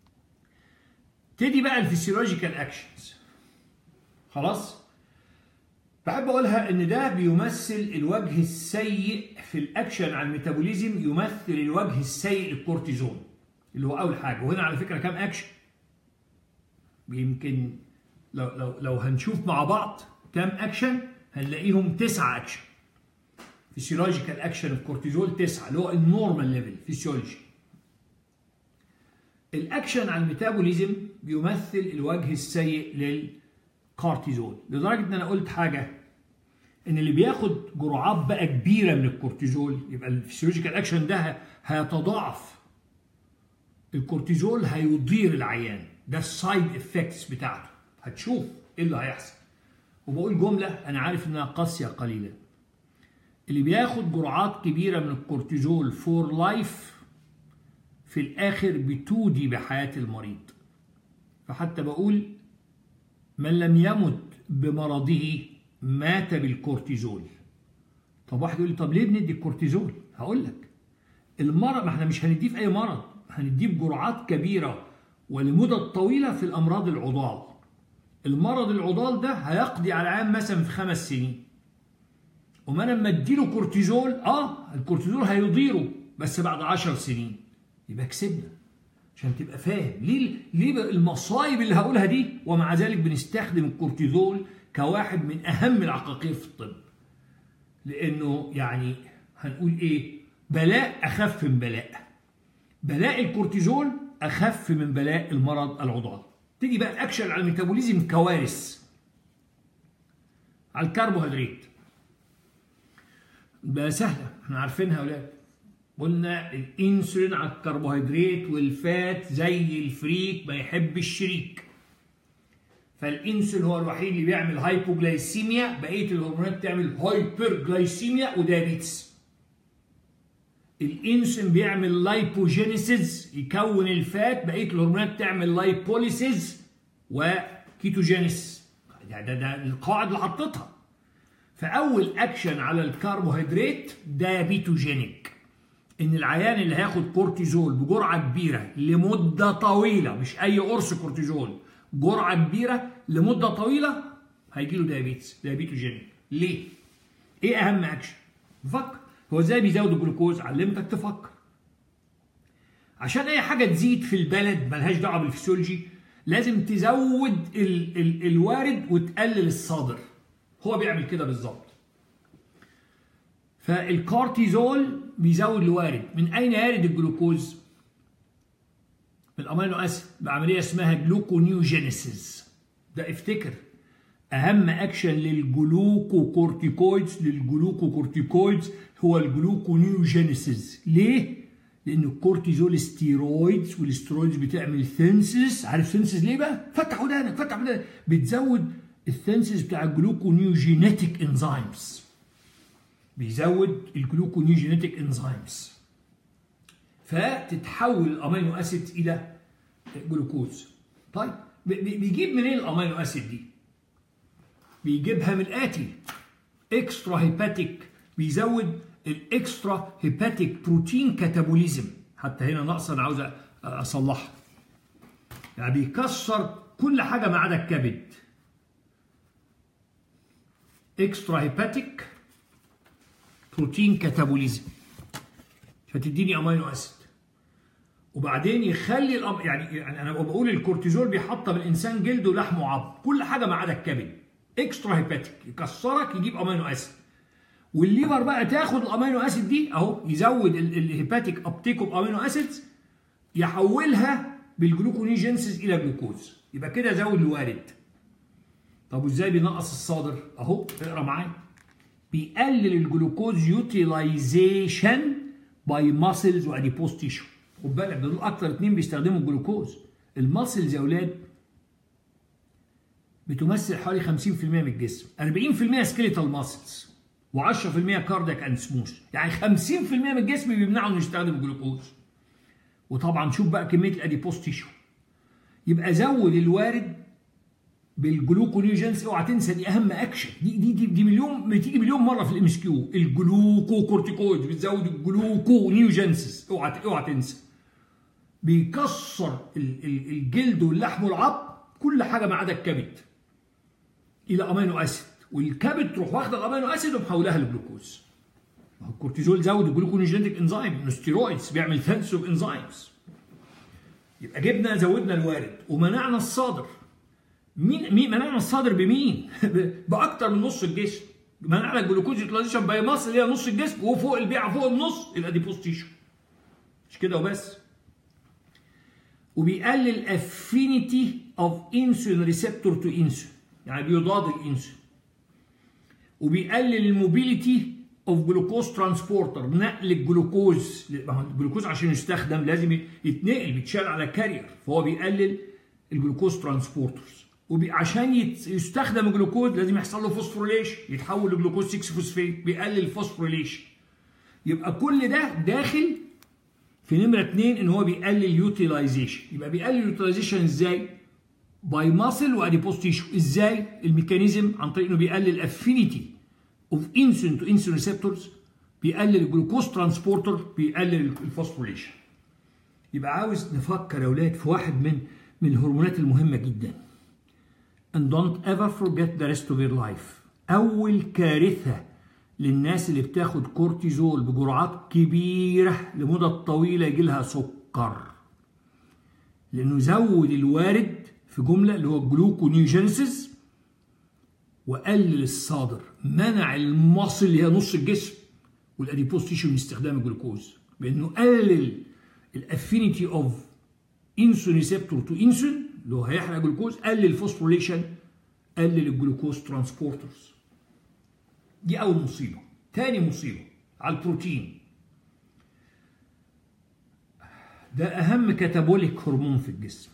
Speaker 1: تدي بقى الفسيولوجيكال اكشنز خلاص بحب اقولها ان ده بيمثل الوجه السيء في الاكشن على الميتابوليزم يمثل الوجه السيء للكورتيزون اللي هو اول حاجه وهنا على فكره كام اكشن يمكن لو لو لو هنشوف مع بعض كام اكشن هنلاقيهم تسعة اكشن فيسيولوجيكال اكشن الكورتيزول تسعة اللي هو النورمال ليفل فيسيولوجي الاكشن على الميتابوليزم بيمثل الوجه السيء للكورتيزول لدرجه ان انا قلت حاجه ان اللي بياخد جرعات بقى كبيره من الكورتيزول يبقى الفسيولوجيكال اكشن ده هيتضاعف الكورتيزول هيضير العيان ده السايد افكتس بتاعته هتشوف ايه اللي هيحصل وبقول جمله انا عارف انها قاسيه قليلا اللي بياخد جرعات كبيره من الكورتيزول فور لايف في الاخر بتودي بحياه المريض فحتى بقول من لم يمت بمرضه مات بالكورتيزول طب واحد يقول لي طب ليه بندي الكورتيزول هقول لك المرض ما احنا مش هنديه في اي مرض هنديه بجرعات كبيره ولمدة طويلة في الأمراض العضال المرض العضال ده هيقضي على عام مثلا في خمس سنين وما أنا لما اديله كورتيزول اه الكورتيزول هيضيره بس بعد عشر سنين يبقى كسبنا عشان تبقى فاهم ليه ليه المصايب اللي هقولها دي ومع ذلك بنستخدم الكورتيزول كواحد من اهم العقاقير في الطب لانه يعني هنقول ايه بلاء اخف من بلاء بلاء الكورتيزول اخف من بلاء المرض العضال تيجي بقى الاكشن على الميتابوليزم كوارث على الكربوهيدرات بقى سهله احنا عارفينها يا اولاد قلنا الانسولين على الكربوهيدرات والفات زي الفريك ما يحب الشريك فالانسولين هو الوحيد اللي بيعمل هايبوجلايسيميا بقيه الهرمونات تعمل هايبرجلايسيميا ودايابيتس الانسولين بيعمل لايبوجينيسيس يكون الفات بقيه الهرمونات تعمل لايبوليسيس وكيتوجينيس ده, ده, ده القواعد اللي حطيتها فاول اكشن على الكربوهيدرات دايابيتوجينيك ان العيان اللي هياخد كورتيزول بجرعه كبيره لمده طويله مش اي قرص كورتيزول جرعه كبيره لمده طويله هيجي له دايابيتس دايابيتوجينيك ليه؟ ايه اهم اكشن؟ فكر هو ازاي بيزود الجلوكوز؟ علمتك تفكر عشان اي حاجه تزيد في البلد ملهاش دعوه بالفسيولوجي لازم تزود ال ال الوارد وتقلل الصادر هو بيعمل كده بالظبط فالكورتيزول بيزود الوارد من اين يرد الجلوكوز من الامينو اسيد بعمليه اسمها جلوكونيوجينيسيس ده افتكر اهم اكشن للجلوكوكورتيكويدز للجلوكوكورتيكويدز هو الجلوكونيوجينيسيس ليه لان الكورتيزول ستيرويدز والستيرويدز بتعمل ثينسيس عارف ثينسيس ليه بقى فتح ودانك فتح ودانك بتزود الثينسيس بتاع الجلوكونيوجينيتك انزيمز بيزود الجلوكونيوجينيتك انزيمز فتتحول الامينو اسيد الى جلوكوز طيب بيجيب منين الامينو اسيد دي بيجيبها من الاتي اكسترا هيباتيك بيزود الاكسترا هيباتيك بروتين كاتابوليزم حتى هنا ناقصه انا عاوز اصلحها يعني بيكسر كل حاجه ما عدا الكبد اكسترا هيباتيك بروتين كاتابوليزم فتديني امينو اسيد وبعدين يخلي الأم... يعني يعني انا بقول الكورتيزول بيحطم الانسان جلده ولحمه وعظم كل حاجه ما عدا الكبد اكسترا هيباتيك يكسرك يجيب امينو اسيد والليفر بقى تاخد الامينو اسيد دي اهو يزود الهيباتيك ابتيك اوف امينو اسيدز يحولها بالجلوكونيجينسيس الى جلوكوز يبقى كده زود الوارد طب وازاي بينقص الصادر اهو اقرا معايا بيقلل الجلوكوز يوتيلايزيشن باي ماسلز واديبوز تيشو خد بالك دول اكتر اتنين بيستخدموا الجلوكوز الماسلز يا اولاد بتمثل حوالي 50% من الجسم 40% سكيليتال ماسلز و10% كاردياك اند سموث يعني 50% من الجسم بيمنعوا انه يستخدم الجلوكوز وطبعا شوف بقى كميه الاديبوز تيشو يبقى زود الوارد بالجلوكونيوجينس اوعى تنسى دي اهم اكشن دي دي دي, دي مليون بتيجي مليون مره في الام اس كيو الجلوكوكورتيكويد بتزود الجلوكونيوجينسيس اوعى اوعى تنسى بيكسر الجلد واللحم والعظم كل حاجه ما عدا الكبد الى امينو اسيد والكبد تروح واخده الامينو اسيد ومحولها لجلوكوز ما هو الكورتيزول زود الجلوكونيوجينيتك انزيم ستيرويدز بيعمل ثانس اوف انزيمز يبقى جبنا زودنا الوارد ومنعنا الصادر مين مين منعنا الصادر بمين؟ باكتر من نص الجسم منعنا الجلوكوز يوتيلايزيشن باي مصر اللي هي نص الجسم وفوق البيعه فوق النص الاديبوز تيشو مش كده وبس وبيقلل افينيتي اوف انسولين ريسبتور تو انسولين يعني بيضاد الانسولين وبيقلل الموبيليتي اوف جلوكوز ترانسبورتر نقل الجلوكوز الجلوكوز عشان يستخدم لازم يتنقل بيتشال على كارير فهو بيقلل الجلوكوز ترانسبورترز وعشان يستخدم الجلوكوز لازم يحصل له فوسفوريليشن يتحول لجلوكوز 6 فوسفيت بيقلل الفوسفوريليشن يبقى كل ده داخل في نمره 2 ان هو بيقلل يوتيلايزيشن يبقى بيقلل يوتيلايزيشن ازاي؟ باي ماسل واديبوز تيشو ازاي؟ الميكانيزم عن طريق انه بيقلل افينيتي اوف انسولين تو انسولين ريسبتورز بيقلل الجلوكوز ترانسبورتر بيقلل الفوسفوريليشن يبقى عاوز نفكر يا اولاد في واحد من من الهرمونات المهمه جدا and don't ever forget the rest of your life اول كارثه للناس اللي بتاخد كورتيزول بجرعات كبيره لمده طويله يجي لها سكر لانه زود الوارد في جمله اللي هو الجلوكونيوجينيسيس وقلل الصادر منع المصل اللي هي نص الجسم والاديبوز تيشو من استخدام الجلوكوز بانه قلل الافينيتي اوف انسولين ريسبتور تو انسولين اللي هو هيحرق جلوكوز قلل الفوسفوريليشن قلل الجلوكوز ترانسبورترز دي اول مصيبه تاني مصيبه على البروتين ده اهم كاتابوليك هرمون في الجسم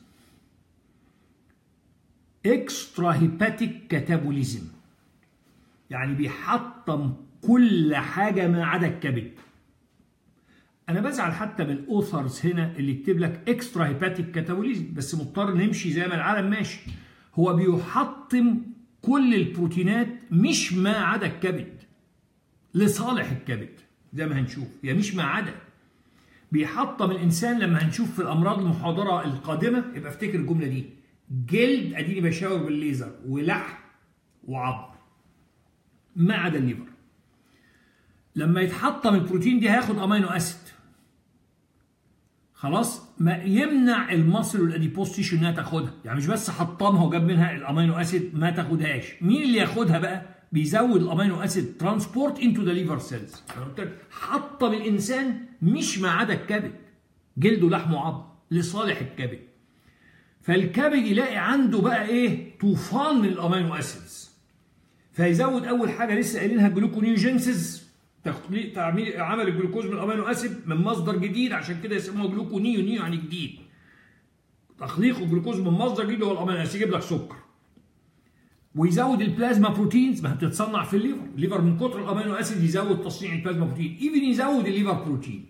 Speaker 1: اكسترا هيباتيك كاتابوليزم يعني بيحطم كل حاجه ما عدا الكبد انا بزعل حتى من الاوثرز هنا اللي يكتب لك اكسترا هيباتيك كاتابوليزم بس مضطر نمشي زي ما العالم ماشي هو بيحطم كل البروتينات مش ما عدا الكبد لصالح الكبد زي ما هنشوف هي يعني مش ما عدا بيحطم الانسان لما هنشوف في الامراض المحاضره القادمه يبقى افتكر الجمله دي جلد اديني بشاور بالليزر ولحم وعظم ما عدا الليفر لما يتحطم البروتين دي هياخد امينو اسيد خلاص ما يمنع المصل والاديبوز تيشو انها تاخدها يعني مش بس حطمها وجاب منها الامينو اسيد ما تاخدهاش مين اللي ياخدها بقى بيزود الامينو اسيد ترانسبورت انتو ذا ليفر سيلز حطم الانسان مش ما عدا الكبد جلد ولحم وعظم لصالح الكبد فالكبد يلاقي عنده بقى ايه طوفان من الامينو اسيدز فيزود اول حاجه لسه قايلينها جلوكونيوجينسيس تعميل عمل الجلوكوز من الامينو اسيد من مصدر جديد عشان كده يسموه جلوكونيو نيو يعني جديد تخليق الجلوكوز من مصدر جديد هو الامينو اسيد يجيب لك سكر ويزود البلازما بروتينز ما بتتصنع في الليفر الليفر من كتر الامينو اسيد يزود تصنيع البلازما بروتين ايفن يزود الليفر بروتين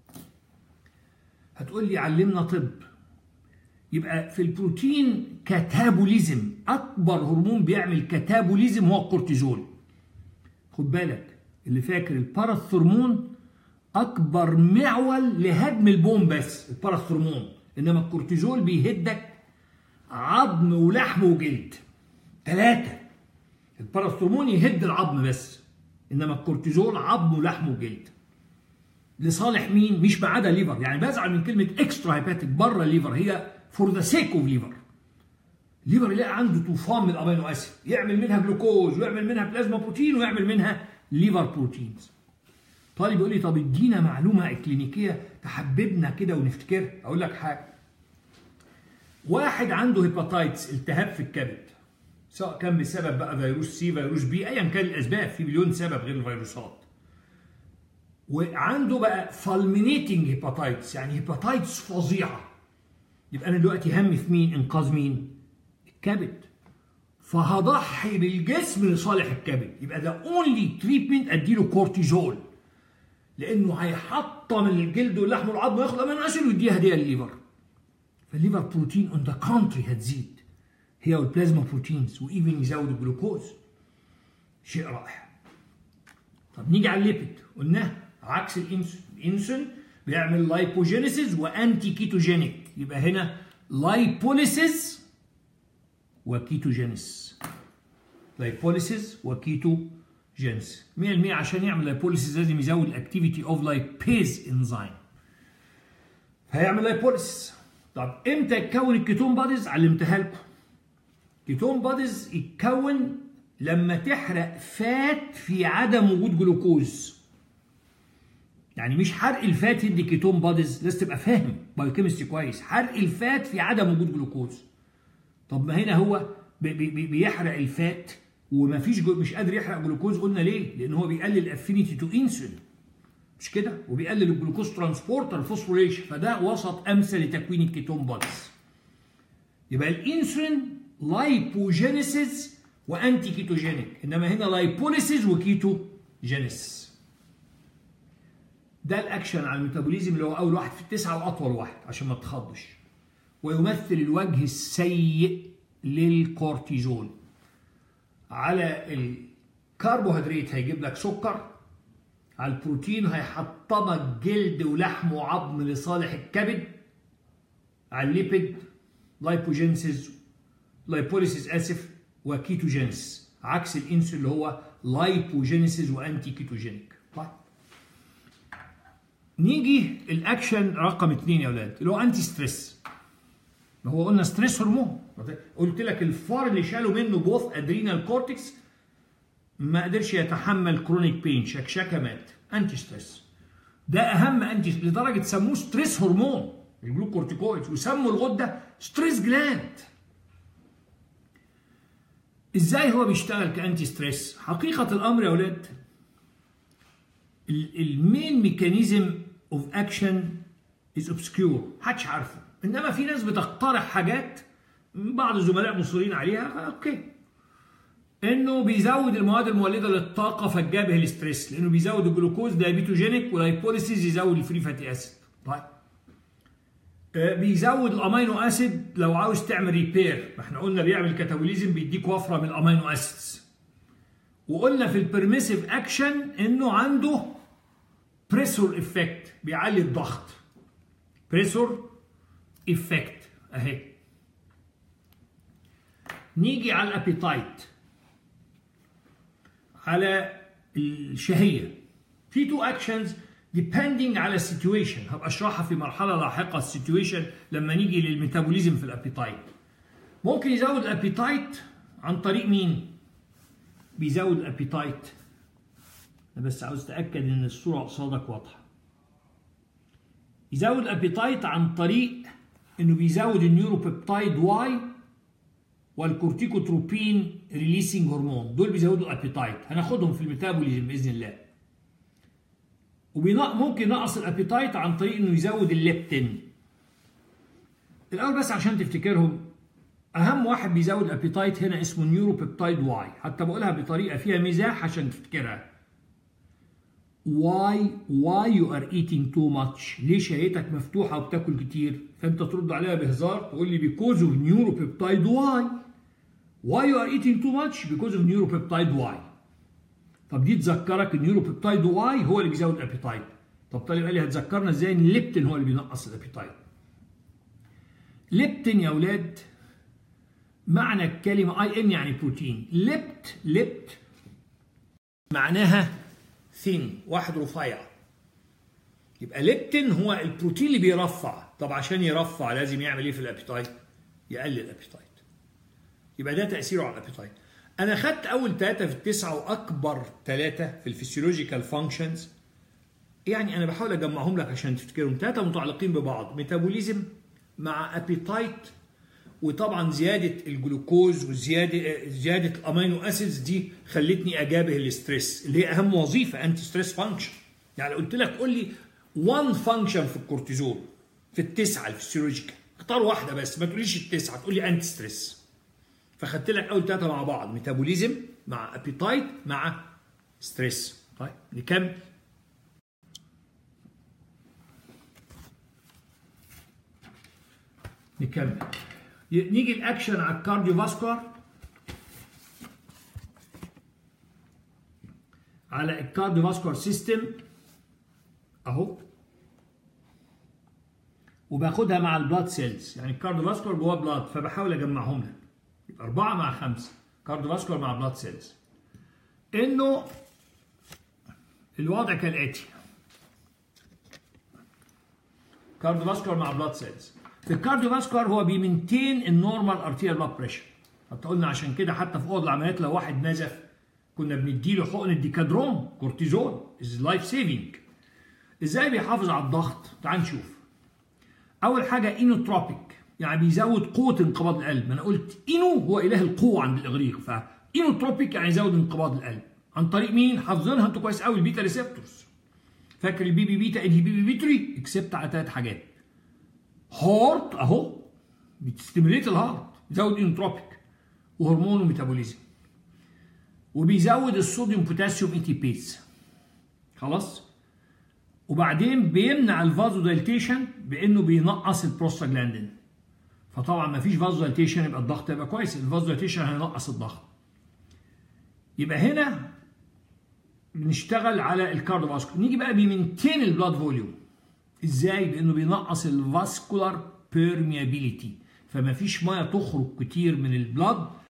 Speaker 1: هتقول لي علمنا طب يبقى في البروتين كاتابوليزم اكبر هرمون بيعمل كاتابوليزم هو الكورتيزول خد بالك اللي فاكر الباراثرمون اكبر معول لهدم البوم بس الباراثرمون انما الكورتيزول بيهدك عظم ولحم وجلد ثلاثة الباراثرمون يهد العظم بس انما الكورتيزول عظم ولحم وجلد لصالح مين مش ما عدا الليفر يعني بزعل من كلمه اكسترا هيباتيك بره الليفر هي فور ذا سيك اوف ليفر الليفر يلاقي عنده طوفان من الامينو اسيد يعمل منها جلوكوز ويعمل منها بلازما بروتين ويعمل منها ليفر بروتينز طالب يقول لي طب ادينا معلومه اكلينيكيه تحببنا كده ونفتكرها اقول لك حاجه واحد عنده هيباتايتس التهاب في الكبد سواء كان بسبب بقى فيروس سي فيروس بي ايا كان الاسباب في مليون سبب غير الفيروسات وعنده بقى فالمينيتنج هيباتايتس يعني هيباتايتس فظيعه يبقى انا دلوقتي همي في مين انقاذ مين الكبد فهضحي بالجسم لصالح الكبد يبقى ده اونلي تريتمنت اديله كورتيزول لانه هيحطم الجلد واللحم والعظم وياخد امينو اسيد ويديها هديه للليفر فالليفر بروتين اون ذا كونتري هتزيد هي والبلازما بروتينز وايفن يزود الجلوكوز شيء رائع طب نيجي على الليبيد قلنا عكس الانسولين الانسولين بيعمل لايبوجينيسيس وانتي كيتوجينيك يبقى هنا لايبوليسيس وكيتوجينيس لايبوليسيس وكيتوجينيس 100% عشان يعمل لايبوليسيس لازم يزود الاكتيفيتي اوف لايبيز انزيم هيعمل لايبوليسيس طب امتى يتكون الكيتون باديز علمتها لكم كيتون باديز يتكون لما تحرق فات في عدم وجود جلوكوز يعني مش حرق الفات يدي كيتون باديز لازم تبقى فاهم بايوكيمستري كويس حرق الفات في عدم وجود جلوكوز طب ما هنا هو بي بي بيحرق الفات وما فيش مش قادر يحرق جلوكوز قلنا ليه؟ لان هو بيقلل الافينيتي تو انسولين مش كده؟ وبيقلل الجلوكوز ترانسبورتر فوسفوريشن فده وسط امثل لتكوين الكيتون باديز يبقى الانسولين لايبوجينيسيس وانتي كيتوجينيك انما هنا لايبوليسيس وكيتوجينيس ده الاكشن على الميتابوليزم اللي هو اول واحد في التسعه واطول واحد عشان ما تخضش ويمثل الوجه السيء للكورتيزول على كربوهيدرات هيجيب لك سكر على البروتين هيحطمك جلد ولحم وعظم لصالح الكبد على الليبيد لايبوجينسيس لايبوليسيس اسف وكيتوجينس عكس الانسولين اللي هو لايبوجينيسيس وانتي كيتوجينيك طيب نيجي الاكشن رقم اثنين يا اولاد اللي هو انتي ستريس ما هو قلنا ستريس هرمون قلت لك الفار اللي شالوا منه بوث ادرينال كورتكس ما قدرش يتحمل كرونيك بين شكشكه مات انتي ستريس ده اهم انتي لدرجه سموه ستريس هرمون الجلوكورتيكويد وسموا الغده ستريس جلاند ازاي هو بيشتغل كانتي ستريس حقيقه الامر يا اولاد المين ميكانيزم اوف اكشن از اوبسكيور محدش عارفه انما في ناس بتقترح حاجات بعض الزملاء مصرين عليها اوكي انه بيزود المواد المولده للطاقه فتجابه الاستريس لانه بيزود الجلوكوز دايبيتوجينيك والهيبوليسيز يزود الفري فاتي اسيد طيب بيزود الامينو اسيد لو عاوز تعمل ريبير ما احنا قلنا بيعمل كاتابوليزم بيديك وفره من الامينو اسيدز وقلنا في البرميسيف اكشن انه عنده بريسور افكت بيعلي الضغط بريسور افكت اهي نيجي على الابيتايت على الشهيه في تو اكشنز depending على السيتويشن هبقى اشرحها في مرحله لاحقه السيتويشن لما نيجي للميتابوليزم في الابيتايت ممكن يزود الابيتايت عن طريق مين بيزود الابيتايت انا بس عاوز اتاكد ان الصوره قصادك واضحه يزود الابيتايت عن طريق انه بيزود النيوروبيبتايد واي والكورتيكوتروبين ريليسنج هرمون دول بيزودوا الابيتايت هناخدهم في الميتابوليزم باذن الله وممكن ينقص الابيتايت عن طريق انه يزود الليبتين الاول بس عشان تفتكرهم اهم واحد بيزود الابيتايت هنا اسمه نيوروبيبتايد واي حتى بقولها بطريقه فيها مزاح عشان تفتكرها why why you are eating too much ليه شهيتك مفتوحه وبتاكل كتير فانت ترد عليها بهزار تقول لي because of neuropeptide Y why you are eating too much because of neuropeptide Y طب دي تذكرك النيوروبيبتايد واي هو اللي بيزود الابيتايت طب طالب قال لي هتذكرنا ازاي ان الليبتين هو اللي بينقص الابيتايت ليبتين يا اولاد معنى الكلمه اي ان يعني بروتين ليبت ليبت معناها ثين واحد رفيع يبقى ليبتين هو البروتين اللي بيرفع طب عشان يرفع لازم يعمل ايه في الابيتايت يقلل الابيتايت يبقى ده تاثيره على الابيتايت انا خدت اول ثلاثه في التسعه واكبر ثلاثه في الفسيولوجيكال فانكشنز يعني انا بحاول اجمعهم لك عشان تفتكرهم ثلاثه متعلقين ببعض ميتابوليزم مع ابيتايت وطبعا زياده الجلوكوز وزياده زياده الامينو اسيدز دي خلتني اجابه الاستريس اللي هي اهم وظيفه انتي ستريس فانكشن يعني قلت لك قول لي وان فانكشن في الكورتيزول في التسعه الفسيولوجيكال اختار واحده بس ما تقوليش التسعه تقول لي انتي ستريس فخدت لك اول ثلاثه مع بعض ميتابوليزم مع ابيتايت مع ستريس طيب نكمل نكمل نيجي الاكشن على الكارديو فاسكولار على الكارديو فاسكولار سيستم اهو وباخدها مع البلاد سيلز يعني الكارديو فاسكولار جواه بلاد فبحاول اجمعهم لك يبقى أربعة مع خمسة كارديو فاسكولار مع بلاد سيلز إنه الوضع كالآتي كارديو فاسكولار مع بلاد سيلز في الكارديو فاسكولار هو بيمنتين النورمال ارتيريال بلاد بريشر حتى قلنا عشان كده حتى في اوضه العمليات لو واحد نزف كنا بنديله حقن الديكادرون كورتيزون از لايف سيفنج ازاي بيحافظ على الضغط تعال نشوف اول حاجه انوتروبيك يعني بيزود قوه انقباض القلب ما انا قلت اينو هو اله القوه عند الاغريق فاينوتروبيك يعني يزود انقباض القلب عن طريق مين حافظينها انتوا كويس قوي البيتا ريسبتورز فاكر البي بي بيتا انهبيبيتري اكسبت على ثلاث حاجات هارت اهو بتستيميليت الهارت بيزود انتروبيك وهرمون وميتابوليزم وبيزود الصوديوم بوتاسيوم اي تي بيز خلاص وبعدين بيمنع الفازو دايلتيشن بانه بينقص البروستاجلاندين فطبعا ما فيش فازو دايلتيشن يبقى الضغط يبقى كويس الفازو دايلتيشن هينقص الضغط يبقى هنا بنشتغل على الكارديوفاسكولار نيجي بقى بيمنتين البلاد فوليوم ازاي بانه بينقص الفاسكولار بيرميابيليتي فما فيش ميه تخرج كتير من البلاد